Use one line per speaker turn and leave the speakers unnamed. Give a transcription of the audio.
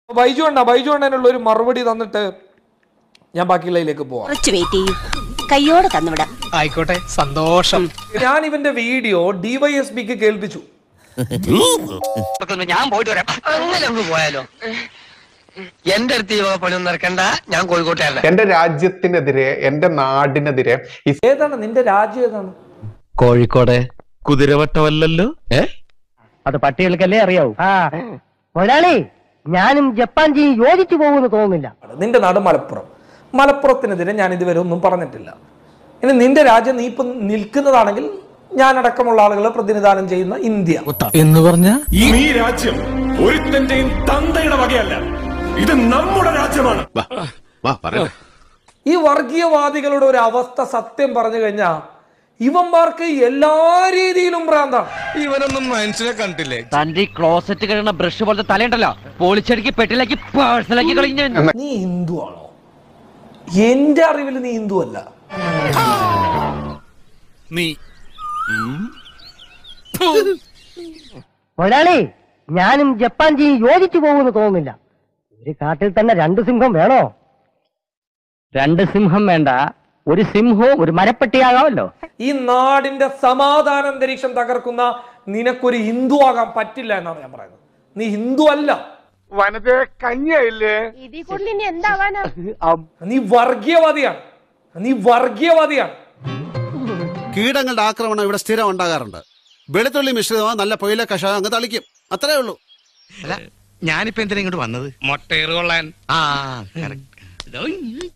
ബൈജു അണ്ണ ബൈജു അണ്ണനുള്ള ഒരു മറുപടി തന്നിട്ട് ഞാൻ ബാക്കിയുള്ളതിലേക്ക് പോവാം
കുറച്ച് വെയിറ്റ് ചെയ്യൂ കയ്യോടെ തന്നുവിടാം
ആയിക്കോട്ടെ സന്തോഷം
ഞാൻ ഇവന്റെ വീഡിയോ ഡിവൈഎസ്പിക്ക് കേൾപ്പിച്ചു
ഞാൻ പോയിട്ട് വരാം അങ്ങനെ ഒന്ന് പോയാലോ എന്റെ അടുത്ത് ഈ വക പണിയൊന്നും നടക്കണ്ട ഞാൻ കോഴിക്കോട്ടുകാരനാ
എന്റെ രാജ്യത്തിനെതിരെ എന്റെ നാടിനെതിരെ ഇസ്
ഏതാണ് നിന്റെ രാജ്യം ഏതാണ്
കോഴിക്കോട് കുതിരവട്ടമല്ലല്ലോ ഏ
അത് പട്ടികൾക്കല്ലേ അറിയാവൂ ആ മുതലാളി ഞാനും ജപ്പാൻ ജി യോജിച്ചു പോകുമെന്ന് തോന്നുന്നില്ല
നിന്റെ നാട് മലപ്പുറം മലപ്പുറത്തിനെതിരെ ഞാൻ ഇതുവരെ ഒന്നും പറഞ്ഞിട്ടില്ല ഇനി നിന്റെ രാജ്യം നീ ഇപ്പം നിൽക്കുന്നതാണെങ്കിൽ ഞാൻ അടക്കമുള്ള ആളുകളെ പ്രതിനിധാനം ചെയ്യുന്ന ഇന്ത്യ
എന്ന് പറഞ്ഞ
ഈ രാജ്യം ഒരുത്തന്റെയും തന്തയുടെ വകയല്ല ഇത് നമ്മുടെ രാജ്യമാണ്
ഈ വർഗീയവാദികളുടെ ഒരു അവസ്ഥ സത്യം പറഞ്ഞു കഴിഞ്ഞാൽ ഇവന്മാർക്ക് എല്ലാ രീതിയിലും ഭ്രാന്താണ്
ഇവനൊന്നും മനുഷ്യനെ കണ്ടില്ലേ
തന്റെ ഈ ക്ലോസറ്റ് കഴിയുന്ന ബ്രഷ് പോലത്തെ തലയുണ്ടല്ലോ പൊളിച്ചടുക്കി പെട്ടിലാക്കി പേഴ്സണലാക്കി കളിഞ്ഞ
നീ ഹിന്ദു ആണോ എന്റെ അറിവിൽ നീ ഹിന്ദു അല്ല
നീ
മുതലാളി ഞാനും ജപ്പാൻ ജി യോജിച്ചു പോകുമെന്ന് തോന്നുന്നില്ല ഒരു കാട്ടിൽ തന്നെ രണ്ട് സിംഹം വേണോ രണ്ട് സിംഹം വേണ്ട ഒരു സിംഹവും ഒരു മരപ്പെട്ടിയാകാമല്ലോ
ഈ നാടിന്റെ സമാധാന അന്തരീക്ഷം തകർക്കുന്ന നിനക്കൊരു ഹിന്ദു ആകാൻ പറ്റില്ല എന്നാണ് ഞാൻ പറയുന്നത് നീ ഹിന്ദു അല്ല
ഇതിൽ കൂടുതൽ ഇനി എന്താവാനാ
നീ വർഗീയവാദിയാണ് നീ വർഗീയവാദിയാണ്
കീടങ്ങളുടെ ആക്രമണം ഇവിടെ സ്ഥിരം ഉണ്ടാകാറുണ്ട് വെളുത്തുള്ളി മിശ്രിതമോ നല്ല പൊയില കഷായം അങ്ങ് തളിക്കും അത്രേ ഉള്ളൂ
ഞാനിപ്പോ എന്തിനാ ഇങ്ങോട്ട് വന്നത് മുട്ടയേറ് കൊള്ളാൻ ആ correct.